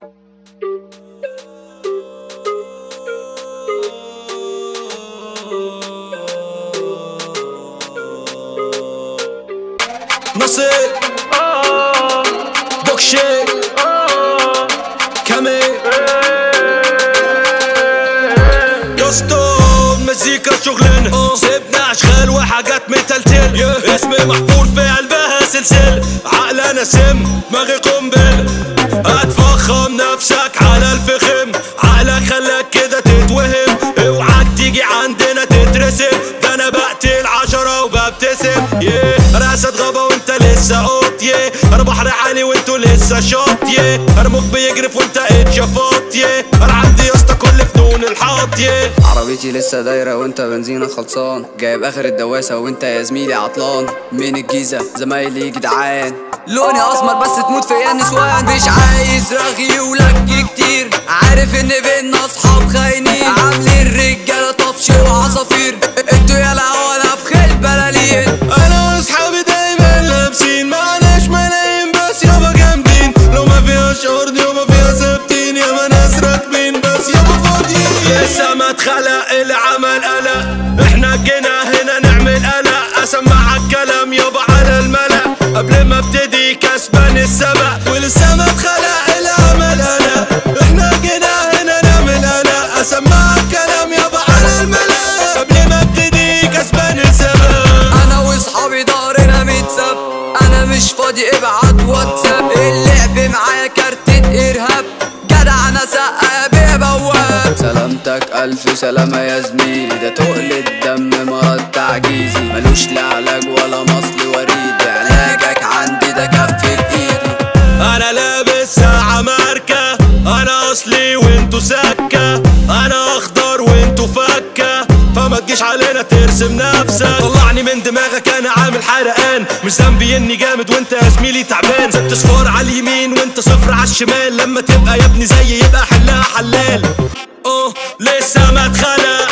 نصيب بوكشي كامي يسطو مزيكا شغلنا سيبنا اشغال وحاجات متلتل اسمي محفور في قلبها سلسل عقلنا سم دماغي قنبل هتفخم نفسك على الفخم عقلك خلاك كده تتوهم اوعاك تيجي عندنا تترسم ده انا بقتل عشرة وببتسم yeah. راسة غابة وانت لسه قط yeah. انا بحر عالي وانتوا لسه شط yeah. انا موج بيجرف وانت اتشفط yeah. انا عندي يا اسطى كل فنون الحط yeah. عربيتي لسه دايرة وانت بنزينك خلصان جايب اخر الدواسة وانت يا زميلي عطلان من الجيزة زمايلي جدعان لوني اسمر بس تموت فيا النسوان مش عايز رغي ولك كتير عارف ان بينا اصحاب خاينين عاملين رجالة طفش وعصافير انتوا يالا ولا في خيل بلالين انا واصحابي دايما لابسين معناش ملايين بس يابا جامدين لو ما فيهاش ارض يابا فيها ثابتين يابا ناس راكبين بس يابا فاضيين لسه ما اتخلق العمل قلق احنا جينا هنا نعمل قلق اسمع الكلام يابا على الملأ قبل ما ابتدي كسبان السبق ولسه ما اتخلق العمل قلق احنا جينا هنا نعمل قلق اسمع الكلام يابا على الملأ قبل ما ابتدي كسبان السبق انا واصحابي دارنا متساب انا مش فاضي ابعت واتساب اللعب معايا كارتة ارهاب جدع انا سقا بيه بواب سلامتك الف سلامة يا زميلي ده تقل الدم مرض تعجيزي ملوش لا علاج ولا مصل وريد علاجك عندي ده كف ايدي انا لابس ساعة ماركة انا اصلي وانتو سكة انا اخضر وانتو فكة فما تجيش علينا ترسم نفسك طلعني من دماغك انا عامل حرقان مش ذنبي اني جامد وانت يا زميلي تعبان ست صفار على اليمين وانت صفر على الشمال لما تبقى يا ابني زيي يبقى حلها حلال اه لسه ما اتخلق